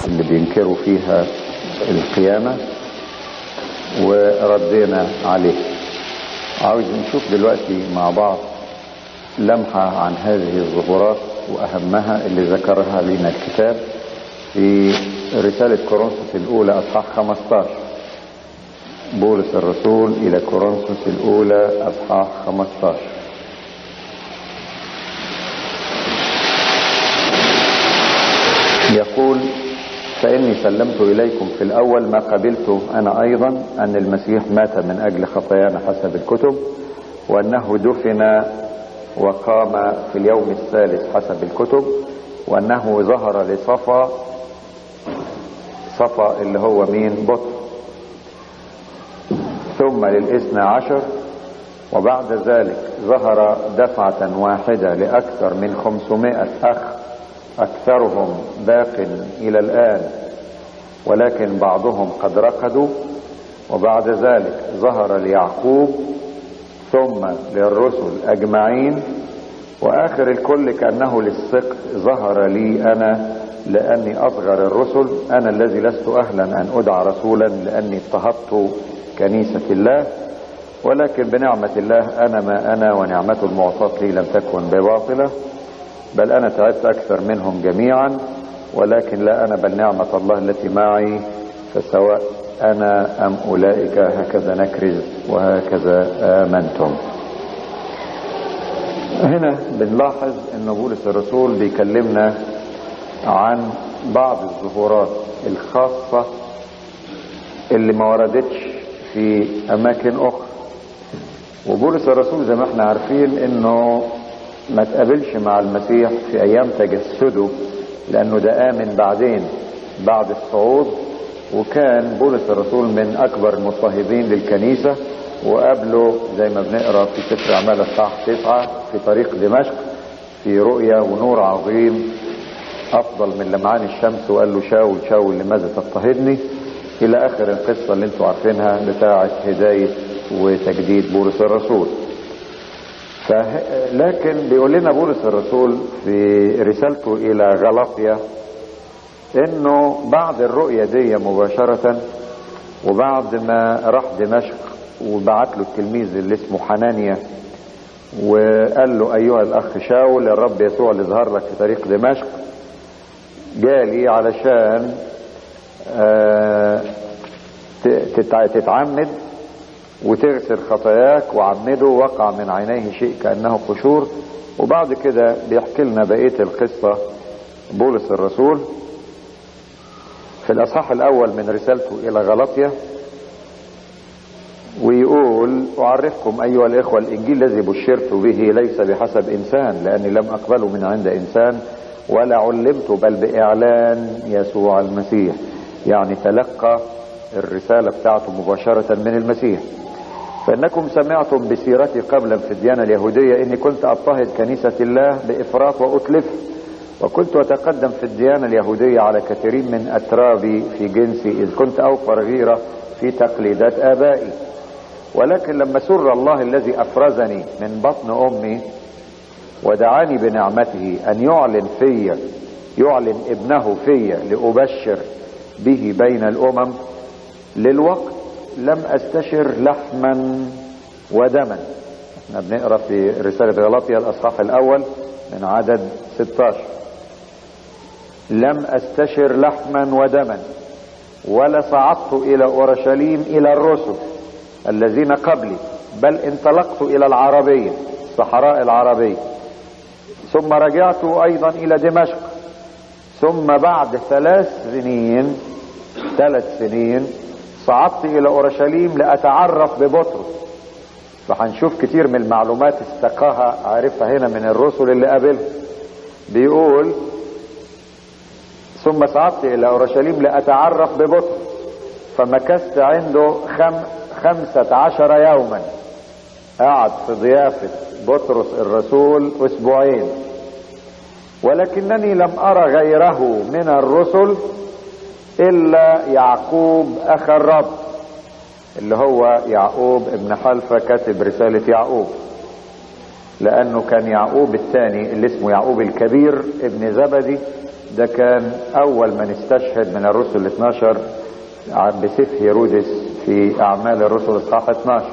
اللي بينكروا فيها القيامة وردينا عليه عاوز نشوف دلوقتي مع بعض لمحة عن هذه الظهورات وأهمها اللي ذكرها لنا الكتاب في رسالة كورنثوس الأولى أصحاح 15 بولس الرسول إلى كورنثوس الأولى أصحاح 15 يقول فإني سلمت إليكم في الأول ما قبلته أنا أيضا أن المسيح مات من أجل خطايانا حسب الكتب وأنه دفن وقام في اليوم الثالث حسب الكتب وأنه ظهر لصفا صفا اللي هو مين بطر ثم للاثنى عشر وبعد ذلك ظهر دفعة واحدة لأكثر من خمسمائة أخ أكثرهم باق إلى الآن ولكن بعضهم قد رقدوا وبعد ذلك ظهر ليعقوب ثم للرسل أجمعين وآخر الكل كأنه للثقل ظهر لي أنا لأني أصغر الرسل أنا الذي لست أهلا أن أدعى رسولا لأني اضطهدت كنيسة الله ولكن بنعمة الله أنا ما أنا ونعمة المعطاة لي لم تكن بباطلة بل أنا تعبت أكثر منهم جميعا ولكن لا أنا بل نعمة الله التي معي فسواء أنا أم أولئك هكذا نكرز وهكذا آمنتم هنا بنلاحظ أن بولس الرسول بيكلمنا عن بعض الظهورات الخاصة اللي ما وردتش في أماكن أخرى وبولس الرسول زي ما احنا عارفين انه ما تقابلش مع المسيح في ايام تجسده لانه ده امن بعدين بعد الصعود وكان بولس الرسول من اكبر المضطهدين للكنيسه وقابله زي ما بنقرا في سفر اعمال الصح تسعه في طريق دمشق في رؤيا ونور عظيم افضل من لمعان الشمس وقال له شاول شاول لماذا تضطهدني الى اخر القصه اللي انتم عارفينها بتاعه هدايه وتجديد بولس الرسول فه... لكن بيقول لنا بولس الرسول في رسالته الى غلاطيا انه بعد الرؤية دي مباشرة وبعد ما راح دمشق وبعت له التلميذ اللي اسمه حنانيا وقال له ايها الاخ شاول الرب يسوع اللي ظهر لك في طريق دمشق جالي علشان آه تتعمد وتغسل خطاياك وعمده وقع من عينيه شيء كأنه قشور وبعد كده بيحكي لنا بقية القصة بولس الرسول في الأصحاح الأول من رسالته إلى غلطية ويقول أعرفكم أيها الإخوة الإنجيل الذي بشرت به ليس بحسب إنسان لأني لم أقبله من عند إنسان ولا علمت بل بإعلان يسوع المسيح يعني تلقى الرسالة بتاعته مباشرة من المسيح فإنكم سمعتم بسيرتي قبلا في الديانة اليهودية إني كنت أضطهد كنيسة الله بإفراط وأتلف وكنت أتقدم في الديانة اليهودية على كثيرين من أترابي في جنسي إذ كنت أوفر غيرة في تقليدات آبائي ولكن لما سر الله الذي أفرزني من بطن أمي ودعاني بنعمته أن يعلن في يعلن ابنه في لأبشر به بين الأمم للوقت لم استشر لحما ودما احنا بنقرا في رسالة غلاطيا الاصحاح الاول من عدد 16 لم استشر لحما ودما ولا صعدت الى اورشليم الى الرسل الذين قبلي بل انطلقت الى العربية الصحراء العربية ثم رجعت ايضا الى دمشق ثم بعد ثلاث سنين ثلاث سنين صعدت الى اورشليم لاتعرف ببطرس فهنشوف كتير من المعلومات استقاها عارفها هنا من الرسل اللي قابلهم بيقول ثم صعدت الى اورشليم لاتعرف ببطرس فمكثت عنده خم خمسة عشر يوما قعد في ضيافة بطرس الرسول اسبوعين ولكنني لم ارى غيره من الرسل الا يعقوب اخ الرب اللي هو يعقوب ابن حلفة كاتب رسالة يعقوب لانه كان يعقوب الثاني اللي اسمه يعقوب الكبير ابن زبدي ده كان اول من استشهد من الرسل ال 12 بسيف هيرودس في اعمال الرسل اصحاح 12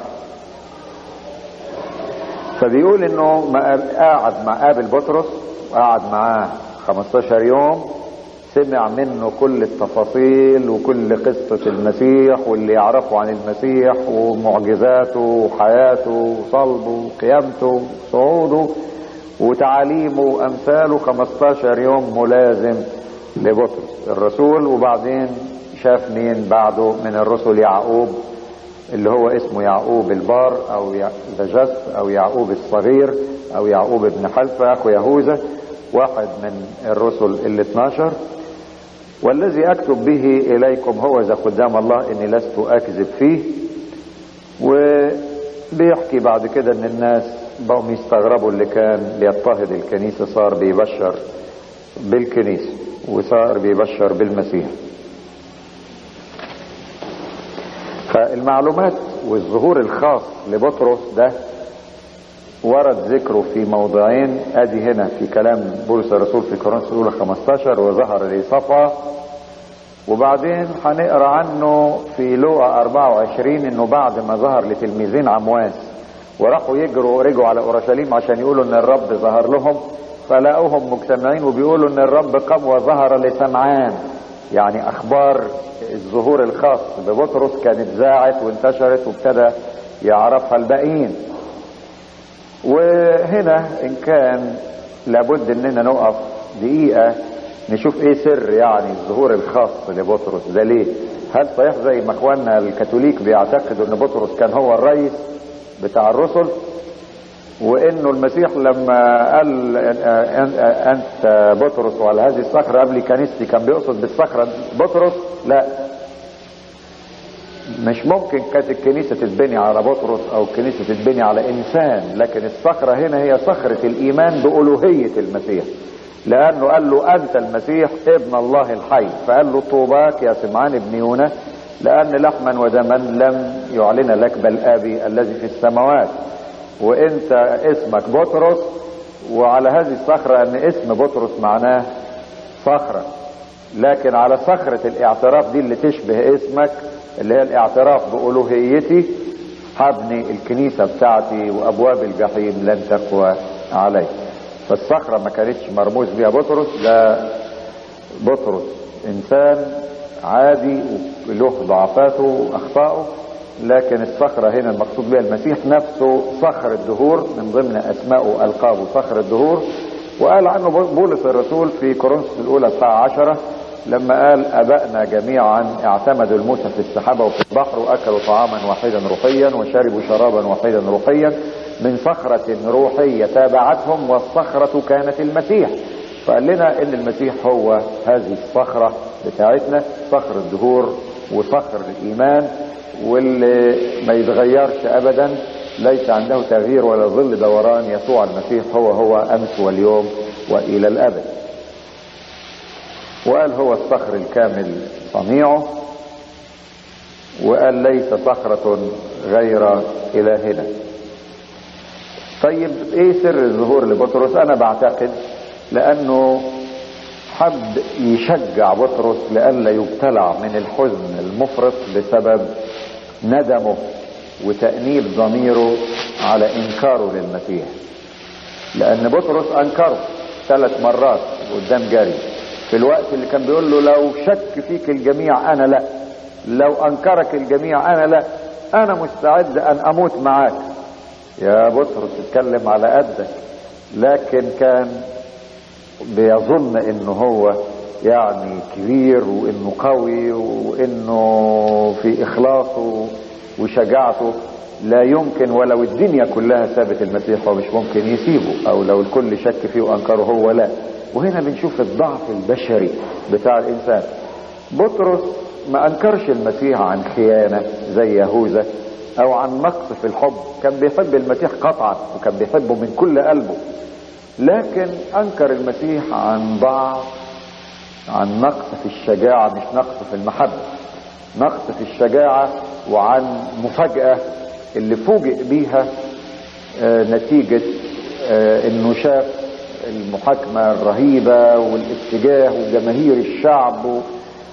فبيقول انه قاعد مع قابل بطرس وقعد معاه 15 يوم سمع منه كل التفاصيل وكل قصة المسيح واللي يعرفه عن المسيح ومعجزاته وحياته وصلبه وقيامته وصعوده وتعاليمه وامثاله 15 يوم ملازم لبطرس الرسول وبعدين شاف مين بعده من الرسل يعقوب اللي هو اسمه يعقوب البار او دجس او يعقوب الصغير او يعقوب ابن حلفة اخو يهوذا واحد من الرسل ال 12 والذي اكتب به اليكم هو ذا قدام الله اني لست اكذب فيه وبيحكي بعد كده ان الناس بقوا يستغربوا اللي كان بيضطهد الكنيسة صار بيبشر بالكنيسة وصار بيبشر بالمسيح فالمعلومات والظهور الخاص لبطرس ده ورد ذكره في موضعين ادي هنا في كلام بولس الرسول في كورنثوس الاولى 15 وظهر لصفا وبعدين هنقرا عنه في لوقا 24 انه بعد ما ظهر لتلميذين عمواس وراحوا يجروا رجعوا على اورشليم عشان يقولوا ان الرب ظهر لهم فلقوهم مجتمعين وبيقولوا ان الرب قام وظهر لسمعان يعني اخبار الظهور الخاص ببطرس كانت ذاعت وانتشرت وابتدى يعرفها الباقيين وهنا ان كان لابد اننا نقف دقيقة نشوف ايه سر يعني الظهور الخاص لبطرس ده ليه هل صحيح زي ما اخواننا الكاثوليك بيعتقدوا ان بطرس كان هو الرئيس بتاع الرسل وانه المسيح لما قال انت بطرس وعلى هذه الصخرة قبل كنيستي كان بيقصد بالصخرة بطرس لا مش ممكن كانت الكنيسة تتبني على بطرس او الكنيسة تتبني على انسان لكن الصخرة هنا هي صخرة الايمان بألوهية المسيح لانه قال له انت المسيح ابن الله الحي فقال له طوباك يا سمعان ابن يونا لان لحما ودما لم يعلن لك بل ابي الذي في السماوات وانت اسمك بطرس وعلى هذه الصخرة ان اسم بطرس معناه صخرة لكن على صخرة الاعتراف دي اللي تشبه اسمك اللي هي الاعتراف بألوهيتي هبني الكنيسة بتاعتي وابواب الجحيم لن تقوى علي فالصخرة ما كانتش مرموز بها بطرس ده بطرس انسان عادي وله ضعفاته واخطائه لكن الصخرة هنا المقصود بها المسيح نفسه صخر الدهور من ضمن اسمائه القابه صخر الدهور وقال عنه بولس الرسول في كورنثوس الاولى الساعة عشرة لما قال ابائنا جميعا اعتمدوا الموسى في السحابة وفي البحر واكلوا طعاما واحدا روحيا وشربوا شرابا واحدا روحيا من صخرة روحية تابعتهم والصخرة كانت المسيح فقال لنا ان المسيح هو هذه الصخرة بتاعتنا صخر الدهور وصخر الايمان واللي ما يتغيرش ابدا ليس عنده تغيير ولا ظل دوران يسوع المسيح هو هو امس واليوم والى الابد وقال هو الصخر الكامل صنيعه وقال ليس صخرة غير الهنا طيب ايه سر الظهور لبطرس انا بعتقد لانه حب يشجع بطرس لئلا يبتلع من الحزن المفرط بسبب ندمه وتأنيب ضميره على انكاره للمسيح لان بطرس انكره ثلاث مرات قدام جري في الوقت اللي كان بيقول له لو شك فيك الجميع انا لا لو انكرك الجميع انا لا انا مستعد ان اموت معاك يا بطرس اتكلم على قدك لكن كان بيظن انه هو يعني كبير وانه قوي وانه في اخلاصه وشجاعته لا يمكن ولو الدنيا كلها سابت المسيح هو مش ممكن يسيبه او لو الكل شك فيه وانكره هو لا وهنا بنشوف الضعف البشري بتاع الانسان بطرس ما انكرش المسيح عن خيانة زي يهوذا او عن نقص في الحب كان بيحب المسيح قطعا وكان بيحبه من كل قلبه لكن انكر المسيح عن ضعف عن نقص في الشجاعة مش نقص في المحبة نقص في الشجاعة وعن مفاجأة اللي فوجئ بيها آه نتيجة آه انه شاف المحاكمة الرهيبة والاتجاه وجماهير الشعب و-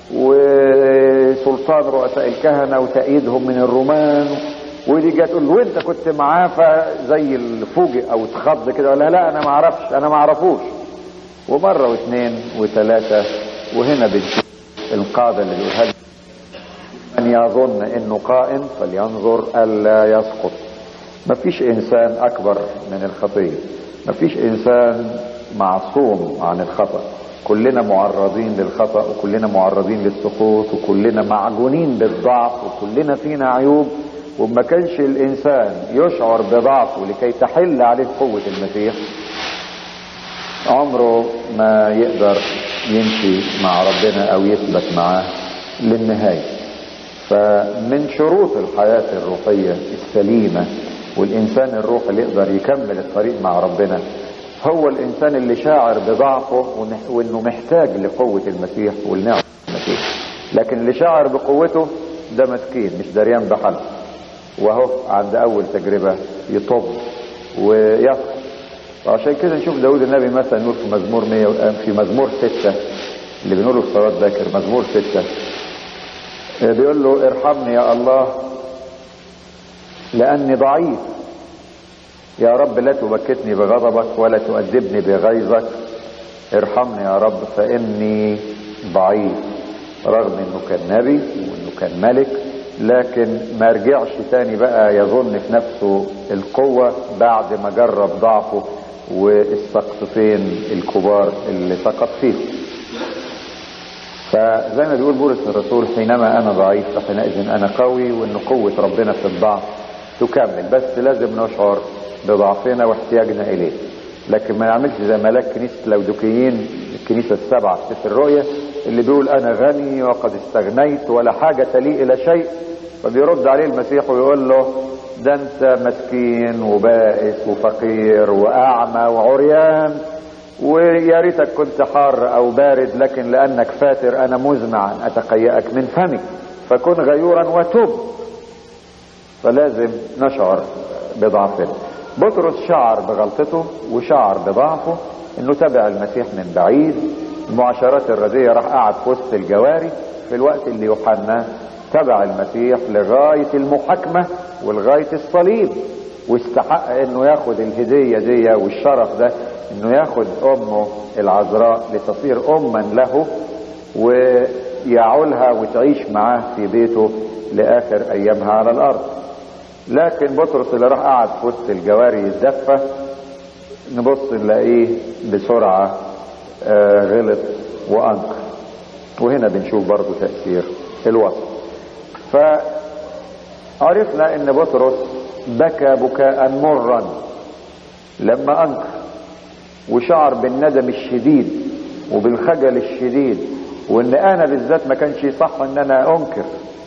وسلطان رؤساء الكهنة وتأييدهم من الرومان ودي جت تقول له وانت كنت معاه فزي الفوجئ او اتخض كده ولا لا انا ما اعرفش انا ما اعرفوش ومرة واثنين وثلاثة وهنا بنشوف القاعدة اللي بيقولها لنا من يظن انه قائم فلينظر الا يسقط مفيش انسان اكبر من الخطيه مفيش انسان معصوم عن الخطا كلنا معرضين للخطا وكلنا معرضين للسقوط وكلنا معجونين بالضعف وكلنا فينا عيوب وما كانش الانسان يشعر بضعفه لكي تحل عليه قوه المسيح عمره ما يقدر يمشي مع ربنا او يثبت معاه للنهايه فمن شروط الحياه الروحيه السليمه والانسان الروحي اللي يقدر يكمل الطريق مع ربنا هو الانسان اللي شاعر بضعفه ونح- وانه محتاج لقوه المسيح والنعمه المسيح لكن اللي شاعر بقوته ده مسكين مش دريان بحاله وهو عند اول تجربه يطب ويسقط وعشان كده نشوف داود النبي مثلا يقول في مزمور 100 و- في مزمور 6 اللي بنقوله في صلاه باكر مزمور 6 آه، بيقول له ارحمني يا الله لاني ضعيف يا رب لا تبكتني بغضبك ولا تؤدبني بغيظك ارحمني يا رب فاني ضعيف رغم انه كان نبي وانه كان ملك لكن ما رجعش تاني بقى يظن في نفسه القوة بعد ما جرب ضعفه والسقطتين الكبار اللي سقط فيهم فزي ما بيقول بولس الرسول حينما انا ضعيف فحينئذ انا قوي وان قوة ربنا في الضعف تكمل بس لازم نشعر بضعفنا واحتياجنا اليه لكن ما نعملش زي ملاك كنيسة لودوكيين الكنيسة السبعة في سفر الرؤيا اللي بيقول انا غني وقد استغنيت ولا حاجة لي الى شيء فبيرد عليه المسيح ويقول له ده انت مسكين وبائس وفقير واعمى وعريان ويا ريتك كنت حار او بارد لكن لانك فاتر انا مزمع ان اتقيأك من فمي فكن غيورا وتب فلازم نشعر بضعفنا بطرس شعر بغلطته وشعر بضعفه انه تبع المسيح من بعيد المعاشرات الردية راح قعد في وسط الجواري في الوقت اللي يوحنا تبع المسيح لغاية المحاكمة ولغاية الصليب واستحق انه ياخد الهدية دي والشرف ده انه ياخد امه العذراء لتصير اما له ويعولها وتعيش معاه في بيته لاخر ايامها على الارض لكن بطرس اللي راح قعد في وسط الجواري يتدفى نبص نلاقيه بسرعة آه غلط وانكر وهنا بنشوف برضو تأثير الوصف فعرفنا ان بطرس بكى بكاء مرا لما انكر وشعر بالندم الشديد وبالخجل الشديد وان انا بالذات ما كانش صح ان انا انكر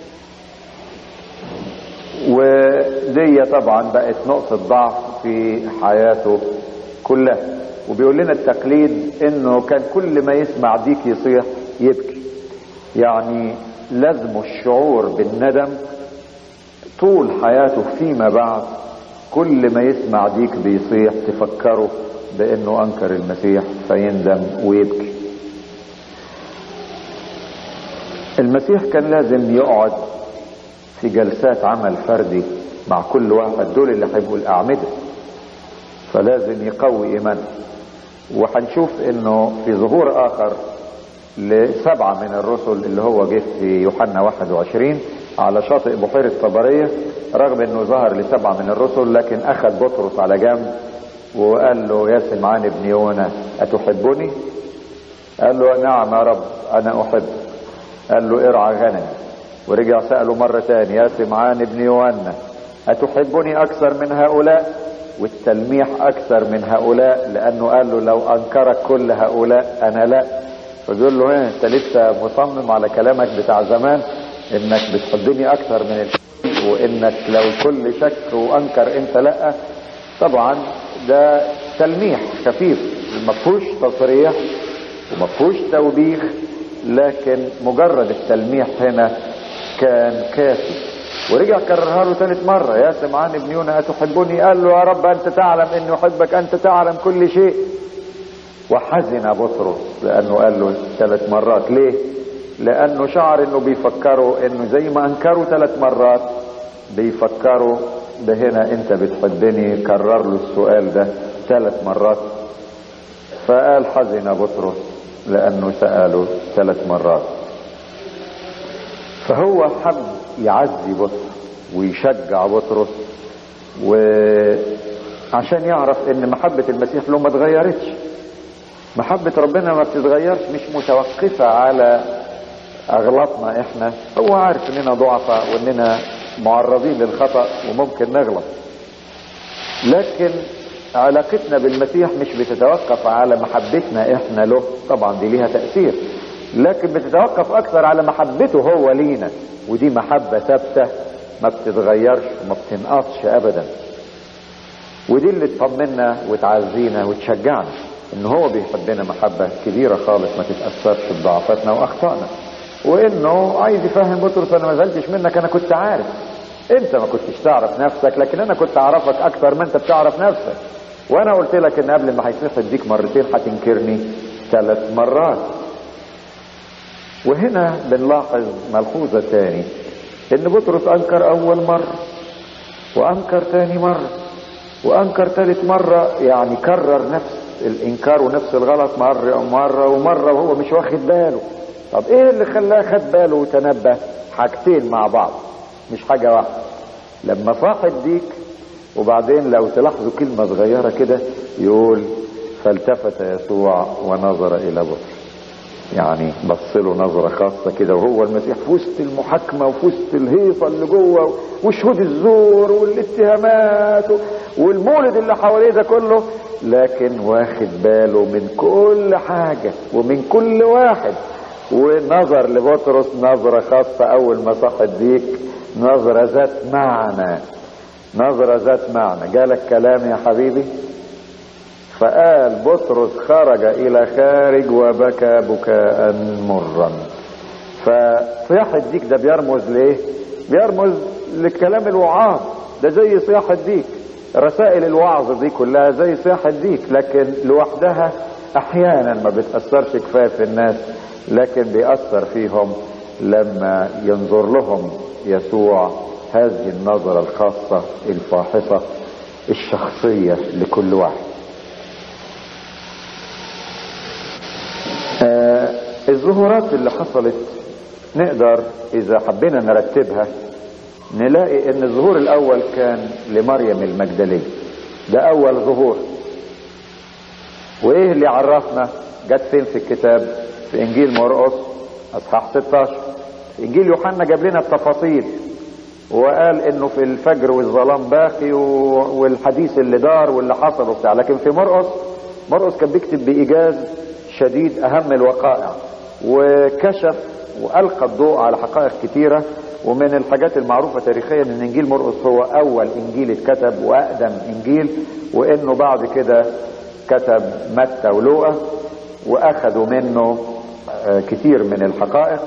ودي طبعا بقت نقطة ضعف في حياته كلها وبيقول لنا التقليد انه كان كل ما يسمع ديك يصيح يبكي يعني لازم الشعور بالندم طول حياته فيما بعد كل ما يسمع ديك بيصيح تفكره بانه انكر المسيح فيندم ويبكي المسيح كان لازم يقعد في جلسات عمل فردي مع كل واحد دول اللي هيبقوا الاعمده فلازم يقوي ايمانه وهنشوف انه في ظهور اخر لسبعه من الرسل اللي هو جه في يوحنا 21 على شاطئ بحيره طبريه رغم انه ظهر لسبعه من الرسل لكن اخذ بطرس على جنب وقال له يا سمعان ابن يونا اتحبني؟ قال له نعم يا رب انا احب قال له ارعى غنمي ورجع سأله مرة تاني يا سمعان ابن يوحنا أتحبني أكثر من هؤلاء والتلميح أكثر من هؤلاء لأنه قال له لو أنكرك كل هؤلاء أنا لا فبيقول له ايه أنت لسه مصمم على كلامك بتاع زمان إنك بتحبني أكثر من الكل وإنك لو الكل شك وأنكر أنت لا طبعا ده تلميح خفيف ما فيهوش تصريح وما فيهوش توبيخ لكن مجرد التلميح هنا كان كافي ورجع كررها له ثالث مرة يا سمعان ابن يونا أتحبني قال له يا رب أنت تعلم أني أحبك أنت تعلم كل شيء وحزن بطرس لانه قال له ثلاث مرات ليه لانه شعر انه بيفكروا انه زي ما انكروا ثلاث مرات بيفكروا ده هنا انت بتحبني كرر له السؤال ده ثلاث مرات فقال حزن بطرس لانه سأله ثلاث مرات فهو حب يعزي بطرس ويشجع بطرس وعشان يعرف ان محبة المسيح له ما اتغيرتش محبة ربنا ما بتتغيرش مش متوقفة على اغلاطنا احنا هو عارف اننا ضعفاء واننا معرضين للخطأ وممكن نغلط لكن علاقتنا بالمسيح مش بتتوقف على محبتنا احنا له طبعا دي ليها تأثير لكن بتتوقف اكثر على محبته هو لينا ودي محبة ثابتة ما بتتغيرش وما بتنقصش ابدا ودي اللي تطمنا وتعزينا وتشجعنا ان هو بيحبنا محبة كبيرة خالص ما تتأثرش بضعفاتنا واخطائنا وانه عايز يفهم بطرس انا ما زلتش منك انا كنت عارف انت ما كنتش تعرف نفسك لكن انا كنت اعرفك اكثر ما انت بتعرف نفسك وانا قلت لك ان قبل ما هيتنفذ اديك مرتين هتنكرني ثلاث مرات وهنا بنلاحظ ملحوظة تاني ان بطرس انكر اول مرة وانكر تاني مرة وانكر ثالث مرة يعني كرر نفس الانكار ونفس الغلط مرة مرة ومرة وهو مش واخد باله طب ايه اللي خلاه خد باله وتنبه حاجتين مع بعض مش حاجة واحدة لما صاح الديك وبعدين لو تلاحظوا كلمة صغيرة كده يقول فالتفت يسوع ونظر الى بطرس يعني بص له نظرة خاصة كده وهو المسيح في وسط المحاكمة وفي وسط الهيصة اللي جوه وشهود الزور والاتهامات والمولد اللي حواليه ده كله لكن واخد باله من كل حاجة ومن كل واحد ونظر لبطرس نظرة خاصة أول ما صح الديك نظرة ذات معنى نظرة ذات معنى جالك كلام يا حبيبي فقال بطرس خرج الى خارج وبكى بكاء مرا فصياح الديك ده بيرمز ليه بيرمز لكلام الوعاظ ده زي صياح الديك رسائل الوعظ دي كلها زي صياح الديك لكن لوحدها احيانا ما بتأثرش كفاية في الناس لكن بيأثر فيهم لما ينظر لهم يسوع هذه النظرة الخاصة الفاحصة الشخصية لكل واحد آه الظهورات اللي حصلت نقدر اذا حبينا نرتبها نلاقي ان الظهور الاول كان لمريم المجدلية ده اول ظهور وايه اللي عرفنا جت فين في الكتاب في انجيل مرقس اصحاح 16 في انجيل يوحنا جاب لنا التفاصيل وقال انه في الفجر والظلام باقي والحديث اللي دار واللي حصل وبتاع لكن في مرقس مرقس كان بيكتب بايجاز شديد اهم الوقائع وكشف والقى الضوء على حقائق كتيره ومن الحاجات المعروفه تاريخيا ان انجيل مرقس هو اول انجيل اتكتب واقدم انجيل وانه بعد كده كتب متى ولوقا واخذوا منه كتير من الحقائق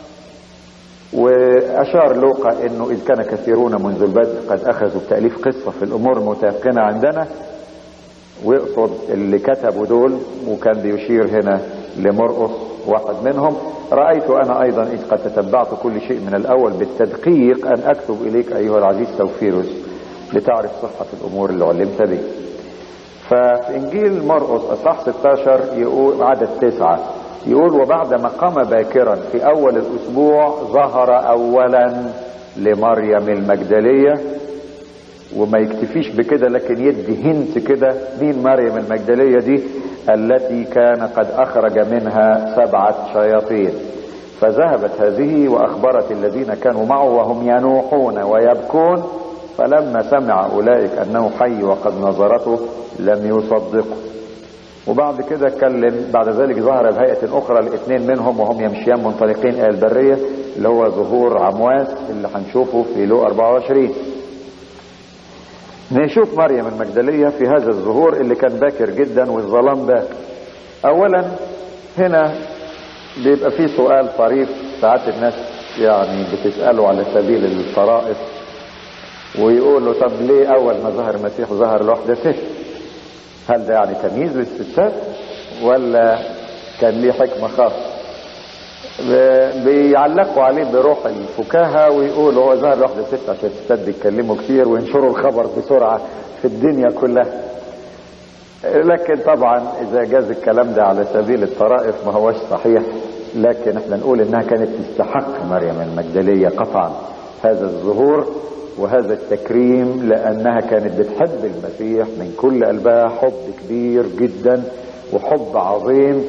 واشار لوقا انه اذ كان كثيرون منذ البدء قد اخذوا بتاليف قصه في الامور المتيقنه عندنا ويقصد اللي كتبوا دول وكان بيشير هنا لمرقص واحد منهم رأيت أنا أيضا إذ قد تتبعت كل شيء من الأول بالتدقيق أن أكتب إليك أيها العزيز توفيروس لتعرف صحة الأمور اللي علمت به ففي إنجيل مرقص أصح 16 يقول عدد تسعة يقول وبعدما قام باكرا في أول الأسبوع ظهر أولا لمريم المجدلية وما يكتفيش بكده لكن يدي هنت كده مين مريم المجدلية دي التي كان قد اخرج منها سبعة شياطين فذهبت هذه واخبرت الذين كانوا معه وهم ينوحون ويبكون فلما سمع اولئك انه حي وقد نظرته لم يصدقوا وبعد كده اتكلم بعد ذلك ظهر بهيئة اخرى الاثنين منهم وهم يمشيان منطلقين الى البرية اللي هو ظهور عمواس اللي هنشوفه في لو 24 نشوف مريم المجدلية في هذا الظهور اللي كان باكر جدا والظلام باكر اولا هنا بيبقى في سؤال طريف ساعات الناس يعني بتسأله على سبيل الطرائف ويقولوا طب ليه اول ما ظهر المسيح ظهر لوحده ست هل ده يعني تمييز للستات ولا كان ليه حكمة خاصة ب- بيعلقوا عليه بروح الفكاهة ويقولوا هو ظهر واحدة ست عشان الستات يتكلموا كتير وينشروا الخبر بسرعة في الدنيا كلها لكن طبعا اذا جاز الكلام ده على سبيل الطرائف ما هوش صحيح لكن احنا نقول انها كانت تستحق مريم المجدلية قطعا هذا الظهور وهذا التكريم لانها كانت بتحب المسيح من كل قلبها حب كبير جدا وحب عظيم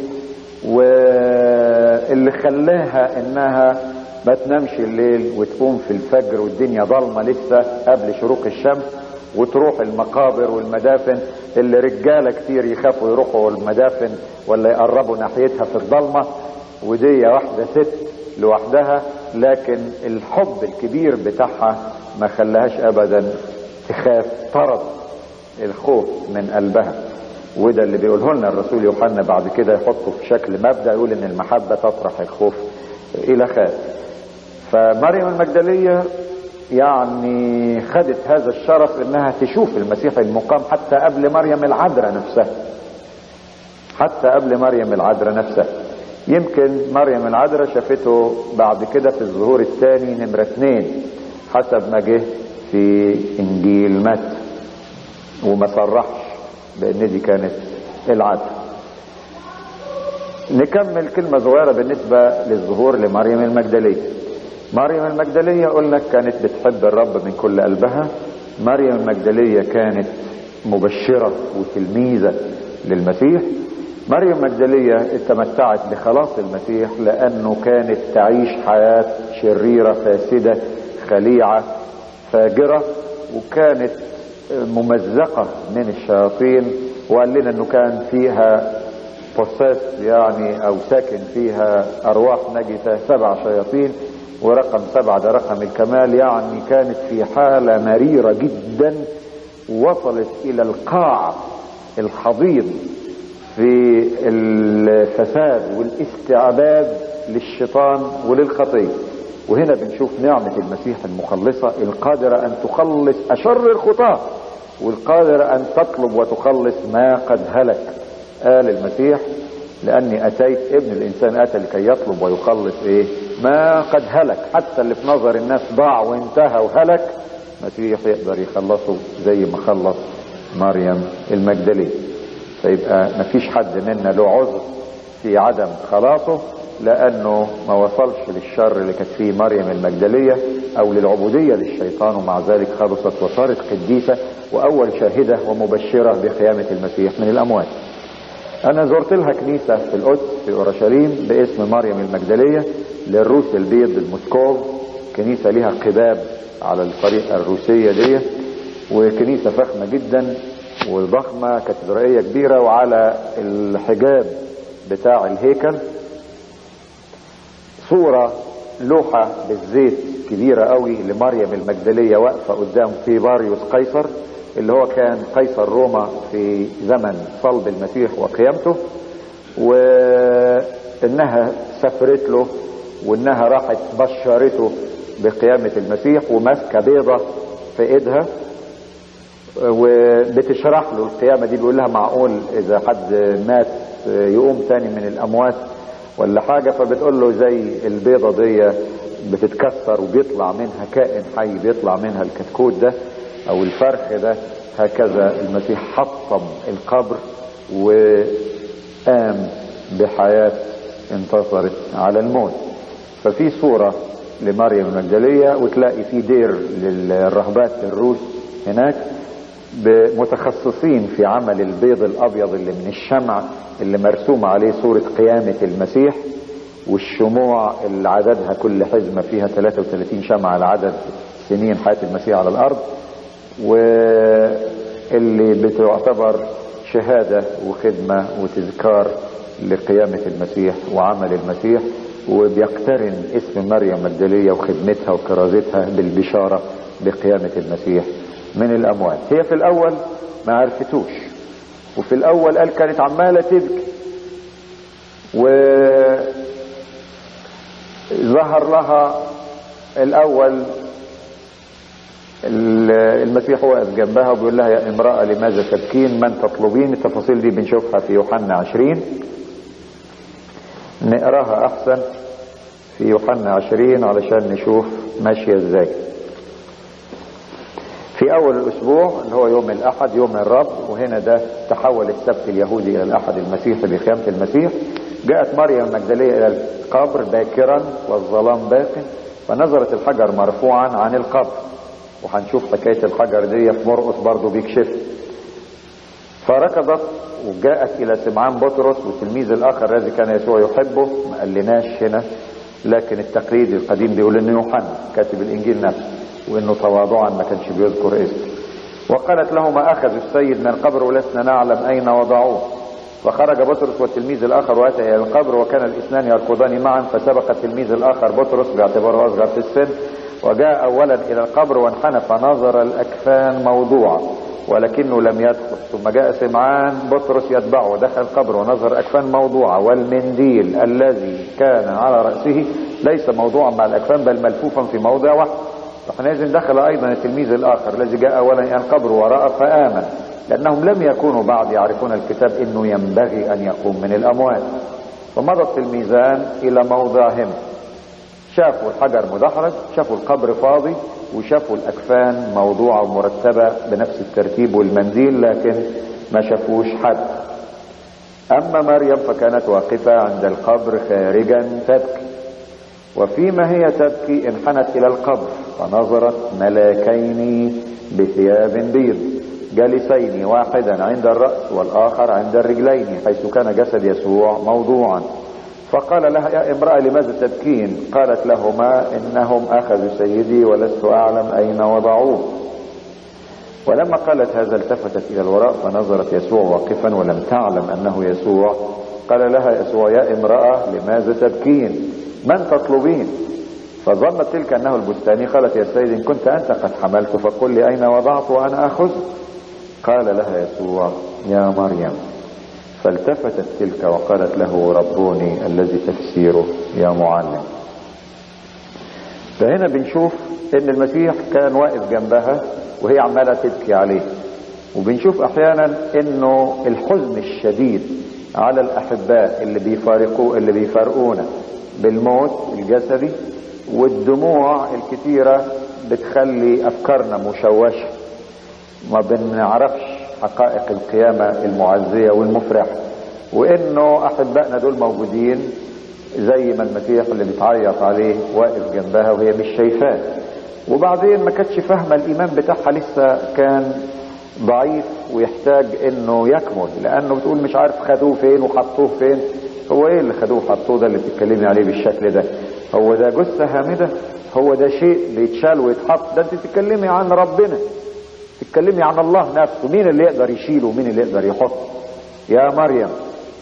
واللي خلاها انها ما تنامش الليل وتقوم في الفجر والدنيا ضلمة لسه قبل شروق الشمس وتروح المقابر والمدافن اللي رجالة كتير يخافوا يروحوا المدافن ولا يقربوا ناحيتها في الضلمة ودي واحدة ست لوحدها لكن الحب الكبير بتاعها ما خلاهاش ابدا تخاف طرد الخوف من قلبها وده اللي بيقوله لنا الرسول يوحنا بعد كده يحطه في شكل مبدأ يقول ان المحبة تطرح الخوف الى خاف فمريم المجدلية يعني خدت هذا الشرف انها تشوف المسيح المقام حتى قبل مريم العذراء نفسها حتى قبل مريم العذراء نفسها يمكن مريم العذراء شافته بعد كده في الظهور الثاني نمرة اثنين حسب ما جه في انجيل متى وما صرحش بان دي كانت العذراء نكمل كلمة صغيرة بالنسبة للظهور لمريم المجدلية مريم المجدلية قلنا كانت بتحب الرب من كل قلبها مريم المجدلية كانت مبشرة وتلميذة للمسيح مريم المجدلية اتمتعت بخلاص المسيح لأنه كانت تعيش حياة شريرة فاسدة خليعة فاجرة وكانت ممزقة من الشياطين وقال لنا انه كان فيها بوسيس يعني او ساكن فيها ارواح نجسة سبع شياطين ورقم سبعة ده رقم الكمال يعني كانت في حالة مريرة جدا وصلت الى القاع الحضيض في الفساد والاستعباد للشيطان وللخطيه وهنا بنشوف نعمة المسيح المخلصة القادرة أن تخلص أشر الخطاة والقادرة أن تطلب وتخلص ما قد هلك قال المسيح لأني أتيت ابن الإنسان أتى لكي يطلب ويخلص إيه ما قد هلك حتى اللي في نظر الناس ضاع وانتهى وهلك المسيح يقدر يخلصه زي ما خلص مريم المجدلية فيبقى مفيش حد منا له عذر في عدم خلاصه لانه ما وصلش للشر اللي كانت فيه مريم المجدليه او للعبوديه للشيطان ومع ذلك خلصت وصارت قديسه واول شاهده ومبشره بقيامه المسيح من الاموات. انا زرت لها كنيسه في القدس في اورشليم باسم مريم المجدليه للروس البيض المسكوف كنيسه لها قباب على الطريقه الروسيه دي وكنيسه فخمه جدا وضخمه كاتدرائيه كبيره وعلى الحجاب بتاع الهيكل صورة لوحة بالزيت كبيرة قوي لمريم المجدلية واقفة قدام فيباريوس قيصر اللي هو كان قيصر روما في زمن صلب المسيح وقيامته وانها سافرت له وانها راحت بشرته بقيامة المسيح وماسكة بيضة في ايدها وبتشرح له القيامة دي بيقول لها معقول اذا حد مات يقوم تاني من الاموات ولا حاجة فبتقول له زي البيضة دي بتتكسر وبيطلع منها كائن حي بيطلع منها الكتكوت ده او الفرخ ده هكذا المسيح حطم القبر وقام بحياة انتصرت على الموت ففي صورة لمريم المجدلية وتلاقي في دير للرهبات الروس هناك متخصصين في عمل البيض الابيض اللي من الشمع اللي مرسوم عليه صورة قيامة المسيح والشموع اللي عددها كل حزمة فيها 33 شمعة لعدد سنين حياة المسيح على الارض واللي بتعتبر شهادة وخدمة وتذكار لقيامة المسيح وعمل المسيح وبيقترن اسم مريم المجدلية وخدمتها وكرازتها بالبشارة بقيامة المسيح من الاموات هي في الاول ما عرفتوش وفي الاول قال كانت عمالة تبكي وظهر لها الاول المسيح واقف جنبها وبيقول لها يا امرأة لماذا تبكين من تطلبين التفاصيل دي بنشوفها في يوحنا عشرين نقراها احسن في يوحنا عشرين علشان نشوف ماشية ازاي في اول الاسبوع اللي هو يوم الاحد يوم الرب وهنا ده تحول السبت اليهودي الى الاحد المسيحي بخيامة المسيح جاءت مريم المجدلية الى القبر باكرا والظلام باق فنظرت الحجر مرفوعا عن القبر وهنشوف حكاية الحجر دي في مرقس برضه بيكشف فركضت وجاءت الى سمعان بطرس والتلميذ الاخر الذي كان يسوع يحبه ما قالناش هنا لكن التقليد القديم بيقول انه يوحنا كاتب الانجيل نفسه وانه تواضعا ما كانش بيذكر اسمه وقالت لهما اخذوا السيد من القبر ولسنا نعلم اين وضعوه فخرج بطرس والتلميذ الاخر واتى الى القبر وكان الاثنان يركضان معا فسبق التلميذ الاخر بطرس باعتباره اصغر في السن وجاء اولا الى القبر وانحنى فنظر الاكفان موضوعه ولكنه لم يدخل ثم جاء سمعان بطرس يتبعه ودخل القبر ونظر اكفان موضوعه والمنديل الذي كان على راسه ليس موضوعا مع الاكفان بل ملفوفا في موضع واحد فحينئذ دخل ايضا التلميذ الاخر الذي جاء اولا الى القبر وراى فامن لانهم لم يكونوا بعد يعرفون الكتاب انه ينبغي ان يقوم من الاموات فمضى التلميذان الى موضعهم شافوا الحجر مدحرج شافوا القبر فاضي وشافوا الاكفان موضوعه ومرتبه بنفس الترتيب والمنديل لكن ما شافوش حد اما مريم فكانت واقفه عند القبر خارجا تبكي وفيما هي تبكي انحنت الى القبر فنظرت ملاكين بثياب بيض جالسين واحدا عند الرأس والآخر عند الرجلين حيث كان جسد يسوع موضوعا فقال لها يا امرأة لماذا تبكين قالت لهما إنهم أخذوا سيدي ولست أعلم أين وضعوه ولما قالت هذا التفتت إلى الوراء فنظرت يسوع واقفا ولم تعلم أنه يسوع قال لها يسوع يا امرأة لماذا تبكين من تطلبين فظنت تلك أنه البستاني قالت يا سيد إن كنت أنت قد حملت فقل لي أين وضعت وأنا أخذ قال لها يسوع يا مريم فالتفتت تلك وقالت له ربوني الذي تفسيره يا معلم فهنا بنشوف ان المسيح كان واقف جنبها وهي عماله تبكي عليه وبنشوف احيانا انه الحزن الشديد على الاحباء اللي بيفارقوا اللي بيفارقونا بالموت الجسدي والدموع الكتيره بتخلي افكارنا مشوشه ما بنعرفش حقائق القيامة المعزية والمفرحة وانه احبائنا دول موجودين زي ما المسيح اللي بتعيط عليه واقف جنبها وهي مش شايفاه وبعدين ما كانتش فاهمه الايمان بتاعها لسه كان ضعيف ويحتاج انه يكمل لانه بتقول مش عارف خدوه فين وحطوه فين هو ايه اللي خدوه وحطوه ده اللي بتتكلمي عليه بالشكل ده هو ده جثه هامده هو ده شيء بيتشال ويتحط ده انت بتتكلمي عن ربنا تتكلمي عن الله نفسه مين اللي يقدر يشيله ومين اللي يقدر يحط يا مريم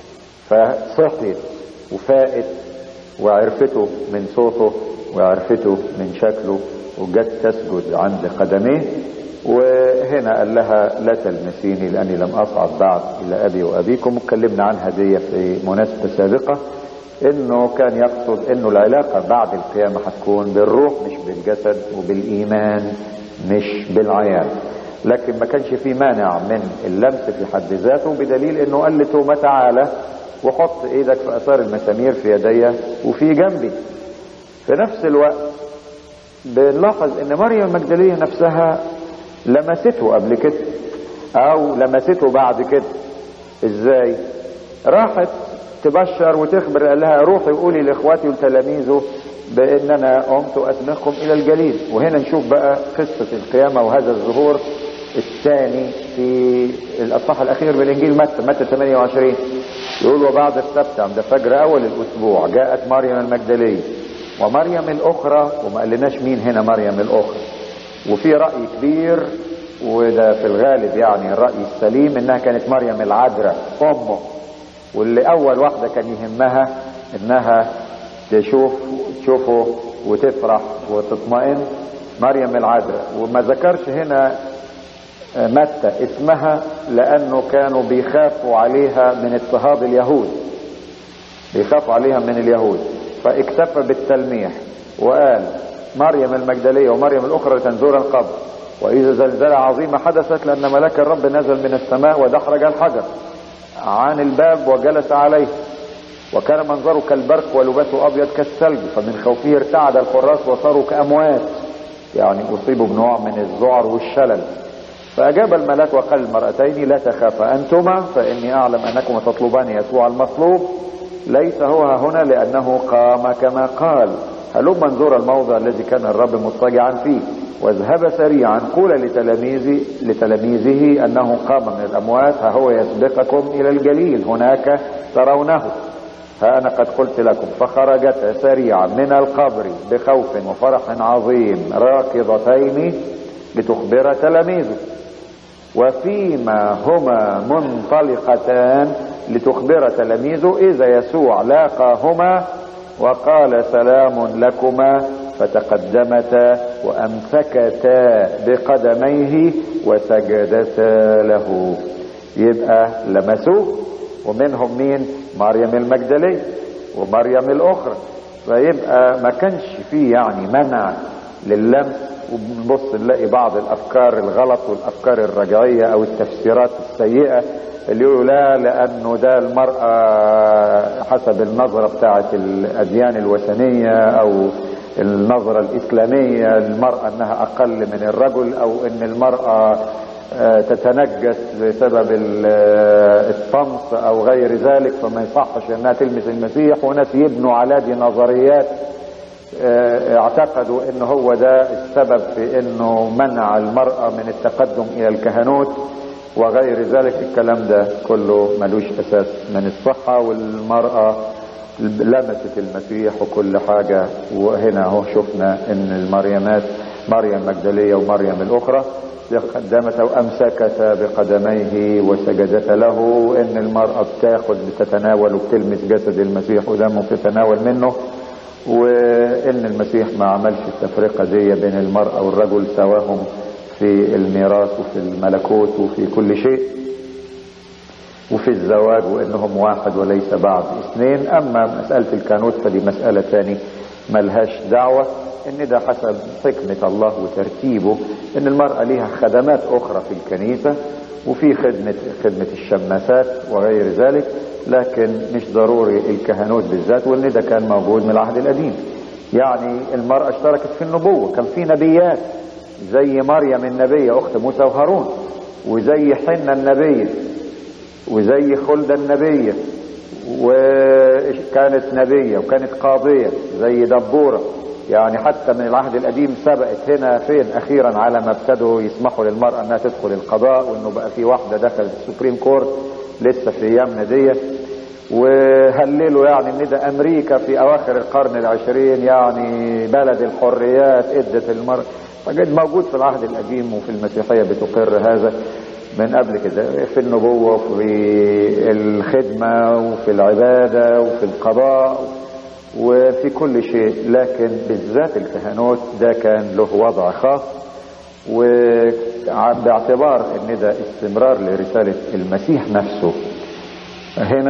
فصحيت وفاقت وعرفته من صوته وعرفته من شكله وجت تسجد عند قدميه وهنا قال لها لا تلمسيني لاني لم اصعد بعد الى ابي وابيكم واتكلمنا عن هديه في مناسبه سابقه انه كان يقصد انه العلاقه بعد القيامه هتكون بالروح مش بالجسد وبالايمان مش بالعيان لكن ما كانش في مانع من اللمس في حد ذاته بدليل انه قال لتوما تعالى وحط ايدك في اثار المسامير في يدي وفي جنبي في نفس الوقت بنلاحظ ان مريم المجدليه نفسها لمسته قبل كده او لمسته بعد كده ازاي راحت تبشر وتخبر قال لها روحي قولي لاخواتي ولتلاميذه بان انا قمت اسبقكم الى الجليل وهنا نشوف بقى قصه القيامه وهذا الظهور الثاني في الاصحاح الاخير من انجيل متى متى 28 يقول وبعد السبت عند فجر اول الاسبوع جاءت مريم المجدليه ومريم الاخرى وما قالناش مين هنا مريم الاخرى وفي راي كبير وده في الغالب يعني الراي السليم انها كانت مريم العذراء امه واللي اول واحده كان يهمها انها تشوف تشوفه وتفرح وتطمئن مريم العذراء وما ذكرش هنا متى اسمها لانه كانوا بيخافوا عليها من اضطهاد اليهود بيخافوا عليها من اليهود فاكتفى بالتلميح وقال مريم المجدليه ومريم الاخرى تنزور القبر واذا زلزلة عظيمة حدثت لان ملاك الرب نزل من السماء ودحرج الحجر عن الباب وجلس عليه وكان منظره كالبرق ولباسه ابيض كالثلج فمن خوفه ارتعد الحراس وصاروا كاموات يعني اصيبوا بنوع من الذعر والشلل فاجاب الملاك وقال المرأتين لا تخافا انتما فاني اعلم انكما تطلبان يسوع المطلوب ليس هو هنا لانه قام كما قال هلما انظر الموضع الذي كان الرب مضطجعا فيه واذهب سريعا قول لتلاميذي لتلاميذه انه قام من الاموات ها هو يسبقكم الى الجليل هناك ترونه ها انا قد قلت لكم فخرجتا سريعا من القبر بخوف وفرح عظيم راكضتين لتخبر تلاميذه وفيما هما منطلقتان لتخبر تلاميذه اذا يسوع لاقاهما وقال سلام لكما فتقدمتا وامسكتا بقدميه وسجدتا له يبقى لمسوه ومنهم مين مريم المجدلية ومريم الاخرى فيبقى ما كانش فيه يعني منع للمس وبنبص نلاقي بعض الافكار الغلط والافكار الرجعيه او التفسيرات السيئه اللي يقولوا لا لانه ده المراه حسب النظره بتاعه الاديان الوثنيه او النظره الاسلاميه المراه انها اقل من الرجل او ان المراه تتنجس بسبب الطمس او غير ذلك فما يصحش انها تلمس المسيح وناس يبنوا على دي نظريات اعتقدوا ان هو ده السبب في انه منع المرأة من التقدم الى الكهنوت وغير ذلك الكلام ده كله ملوش اساس من الصحة والمرأة لمست المسيح وكل حاجة وهنا اهو شفنا ان المريمات مريم مجدلية ومريم الاخرى قدمت وامسكتا بقدميه وسجدت له ان المرأة بتاخد بتتناول وبتلمس جسد المسيح ودمه بتتناول منه وان المسيح ما عملش التفرقة دي بين المرأة والرجل سواهم في الميراث وفي الملكوت وفي كل شيء وفي الزواج وانهم واحد وليس بعض اثنين اما مسألة الكانوت فدي مسألة ثاني ملهاش دعوة ان ده حسب حكمة الله وترتيبه ان المرأة ليها خدمات اخرى في الكنيسة وفي خدمة خدمة الشماسات وغير ذلك لكن مش ضروري الكهنوت بالذات وان ده كان موجود من العهد القديم يعني المرأة اشتركت في النبوة كان في نبيات زي مريم النبية اخت موسى وهارون وزي حنة النبية وزي خلدة النبية وكانت نبية وكانت قاضية زي دبورة يعني حتى من العهد القديم سبقت هنا فين اخيرا على ما ابتدوا يسمحوا للمرأة انها تدخل القضاء وانه بقى في واحدة دخلت السوبريم كورت لسه في ايامنا دي وهللوا يعني ان ده امريكا في اواخر القرن العشرين يعني بلد الحريات ادت المرأة فقد موجود في العهد القديم وفي المسيحية بتقر هذا من قبل كده في النبوة وفي الخدمة وفي العبادة وفي القضاء وفي كل شيء لكن بالذات الكهنوت ده كان له وضع خاص وباعتبار ان ده استمرار لرسالة المسيح نفسه هنا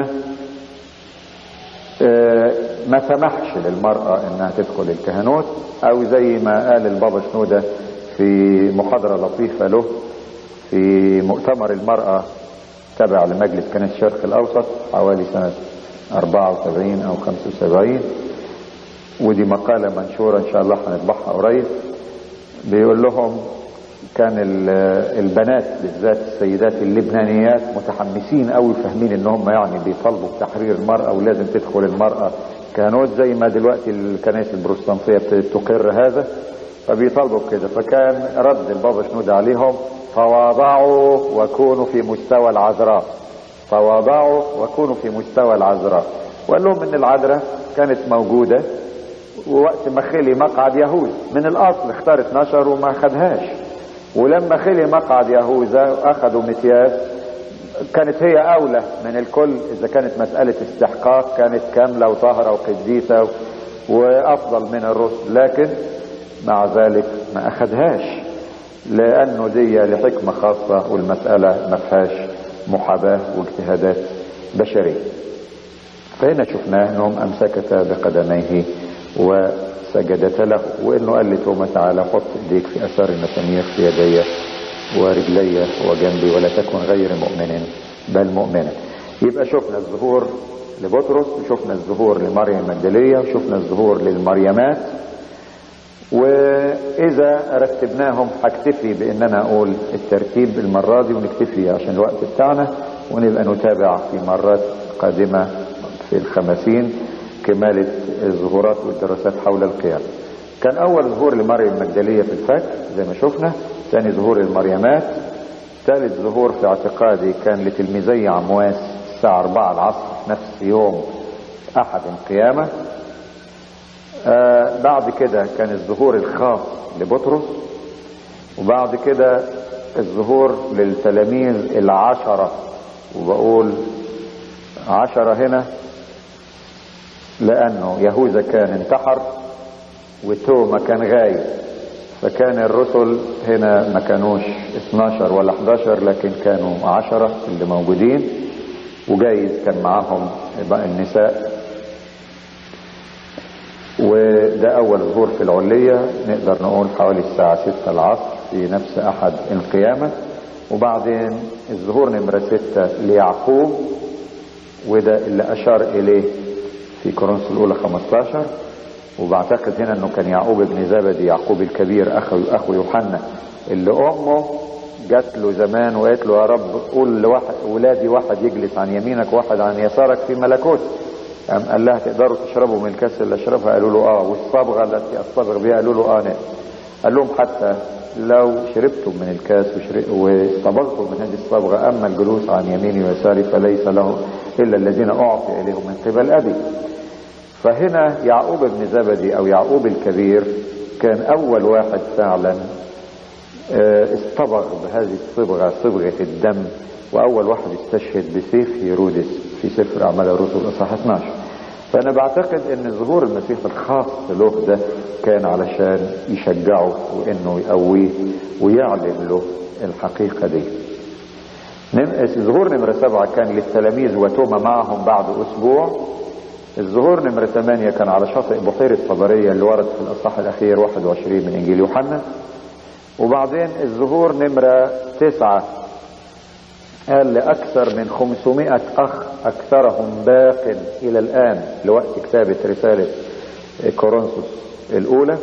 ما سمحش للمرأة انها تدخل الكهنوت او زي ما قال البابا شنودة في محاضرة لطيفة له في مؤتمر المرأة تبع لمجلس كنيسة الشرق الاوسط حوالي سنة 74 او 75 ودي مقالة منشورة ان شاء الله هنطبعها قريب بيقول لهم كان البنات بالذات السيدات اللبنانيات متحمسين قوي فاهمين ان هم يعني بيطالبوا بتحرير المرأة ولازم تدخل المرأة كانوت زي ما دلوقتي الكنائس البروتستانتية ابتدت تقر هذا فبيطالبوا بكده فكان رد البابا شنود عليهم تواضعوا وكونوا في مستوى العذراء تواضعوا وكونوا في مستوى العذراء وقال لهم ان العذراء كانت موجودة ووقت ما خلي مقعد يهوذا من الاصل اختار 12 وما خدهاش ولما خلي مقعد يهوذا اخذوا متياس كانت هي اولى من الكل اذا كانت مسألة استحقاق كانت كاملة وطاهرة وقديسة وافضل من الرسل لكن مع ذلك ما اخذهاش لانه دي لحكمة خاصة والمسألة ما فيهاش محاباة واجتهادات بشرية فهنا شفناه انهم امسكتا بقدميه فسجدت له وانه قال لتوما تعالى حط ايديك في اثار المسامير في يدي ورجلي وجنبي ولا تكن غير مؤمن بل مؤمنا يبقى شفنا الظهور لبطرس وشفنا الظهور لمريم المجدلية وشفنا الظهور للمريمات واذا رتبناهم هكتفي بان انا اقول الترتيب المرة دي ونكتفي عشان الوقت بتاعنا ونبقى نتابع في مرات قادمة في الخمسين كمالة الظهورات والدراسات حول القيامة كان اول ظهور لمريم المجدلية في الفجر زي ما شفنا ثاني ظهور للمريمات ثالث ظهور في اعتقادي كان لتلميذي عمواس الساعة 4 العصر نفس يوم احد القيامة آه بعد كده كان الظهور الخاص لبطرس وبعد كده الظهور للتلاميذ العشرة وبقول عشرة هنا لأنه يهوذا كان انتحر وتوما كان غايب فكان الرسل هنا ما كانوش 12 ولا 11 لكن كانوا عشرة اللي موجودين وجايز كان معاهم النساء وده اول ظهور في العلية نقدر نقول حوالي الساعة 6 العصر في نفس احد القيامة وبعدين الظهور نمرة 6 ليعقوب وده اللي اشار اليه في كورنثوس الاولى 15 وبعتقد هنا انه كان يعقوب ابن زبدي يعقوب الكبير اخو اخو يوحنا اللي امه جات له زمان وقالت له يا رب قول لواحد ولادي واحد يجلس عن يمينك وواحد عن يسارك في ملكوت قام قال لها تقدروا تشربوا من الكاس اللي اشربها قالوا له اه والصبغه التي اصطبغ بها قالوا له اه نعم قال لهم حتى لو شربتم من الكاس واصطبغتم من هذه الصبغه اما الجلوس عن يميني ويساري فليس له الا الذين اعطي اليهم من قبل ابي فهنا يعقوب بن زبدي او يعقوب الكبير كان اول واحد فعلا اصطبغ بهذه الصبغة صبغة الدم واول واحد استشهد بسيف هيرودس في سفر اعمال الرسل اصحاح 12 فانا بعتقد ان ظهور المسيح الخاص له ده كان علشان يشجعه وانه يقويه ويعلن له الحقيقة دي الظهور نمرة سبعة كان للتلاميذ وتوما معهم بعد اسبوع الظهور نمرة ثمانية كان على شاطئ بحيرة طبرية اللي ورد في الأصحاح الأخير 21 من إنجيل يوحنا وبعدين الظهور نمرة تسعة قال لأكثر من 500 أخ أكثرهم باق إلى الآن لوقت كتابة رسالة كورنثوس الأولى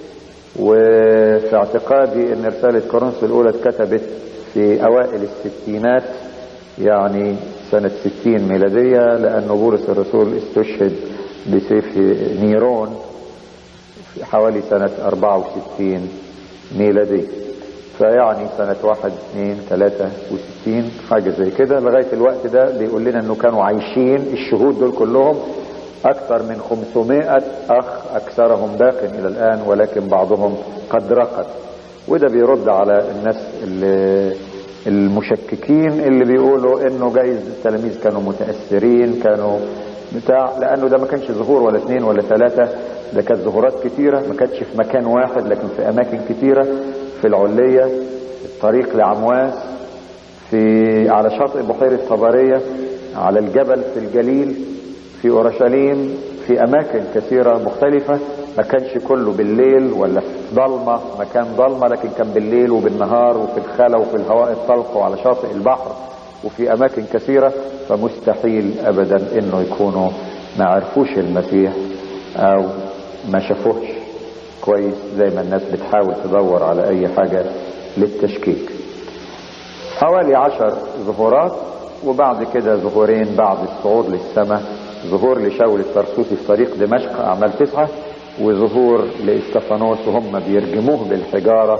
وفي اعتقادي أن رسالة كورنثوس الأولى اتكتبت في أوائل الستينات يعني سنة 60 ميلادية لأن بولس الرسول استشهد بسيف نيرون في حوالي سنة 64 ميلادية فيعني سنة 1 2 63 حاجة زي كده لغاية الوقت ده بيقول لنا انه كانوا عايشين الشهود دول كلهم اكثر من 500 اخ اكثرهم باق الى الان ولكن بعضهم قد رقد وده بيرد على الناس اللي المشككين اللي بيقولوا انه جايز التلاميذ كانوا متاثرين كانوا بتاع لانه ده ما كانش ظهور ولا اثنين ولا ثلاثه ده كانت ظهورات كتيره ما كانتش في مكان واحد لكن في اماكن كتيره في العليه الطريق لعمواس في على شاطئ بحيره طبريه على الجبل في الجليل في اورشليم في اماكن كثيره مختلفه ما كانش كله بالليل ولا في ضلمه مكان ضلمه لكن كان بالليل وبالنهار وفي الخلا وفي الهواء الطلق وعلى شاطئ البحر وفي اماكن كثيره فمستحيل ابدا انه يكونوا ما عرفوش المسيح او ما شافوهش كويس زي ما الناس بتحاول تدور على اي حاجه للتشكيك حوالي عشر ظهورات وبعد كده ظهورين بعد الصعود للسماء ظهور لشاول الترسوسي في طريق دمشق اعمال تسعه وظهور لاستفانوس وهم بيرجموه بالحجارة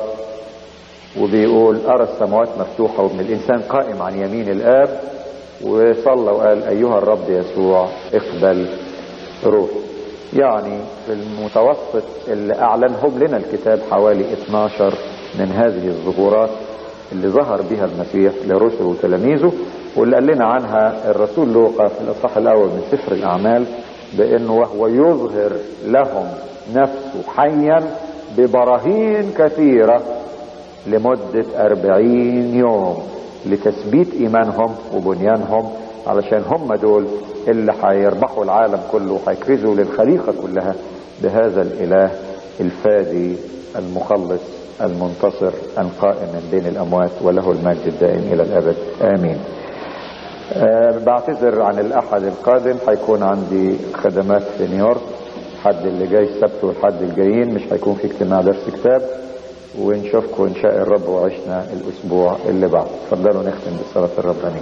وبيقول أرى السماوات مفتوحة وابن الإنسان قائم عن يمين الآب وصلى وقال أيها الرب يسوع اقبل روح يعني في المتوسط اللي أعلنهم لنا الكتاب حوالي 12 من هذه الظهورات اللي ظهر بها المسيح لرسله وتلاميذه واللي قال لنا عنها الرسول لوقا في الإصحاح الأول من سفر الأعمال بانه وهو يظهر لهم نفسه حيا ببراهين كثيرة لمدة أربعين يوم لتثبيت إيمانهم وبنيانهم علشان هم دول اللي هيربحوا العالم كله وهيكرزوا للخليقة كلها بهذا الإله الفادي المخلص المنتصر القائم من بين الأموات وله المجد الدائم إلى الأبد آمين أه بعتذر عن الأحد القادم هيكون عندي خدمات في نيويورك الحد اللي جاي السبت والحد الجايين مش هيكون في اجتماع درس كتاب ونشوفكم إن شاء الرب وعشنا الأسبوع اللي بعد تفضلوا نختم بالصلاة الربانية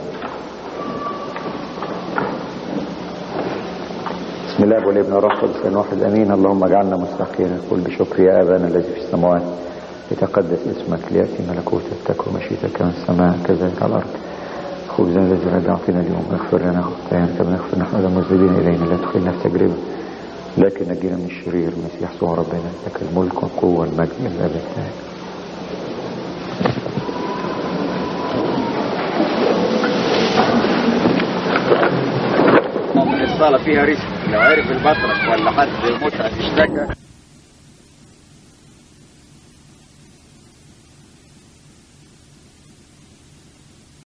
بسم الله والابن والروح القدس واحد امين اللهم اجعلنا مستحقين نقول بشكر يا ابانا الذي في السماوات يتقدس اسمك لياتي ملكوتك تكن مشيئتك كما السماء كذلك على الارض خبزنا الذي لا تعطينا اليوم اغفر لنا خطايانا كما نغفر نحن المذنبين الينا لا تدخلنا في تجربه لكن نجينا من الشرير المسيح يسوع ربنا لك الملك والقوه والمجد الى الابد الصالة فيها رزق لو عرف البطرك ولا حد متعب اشتكى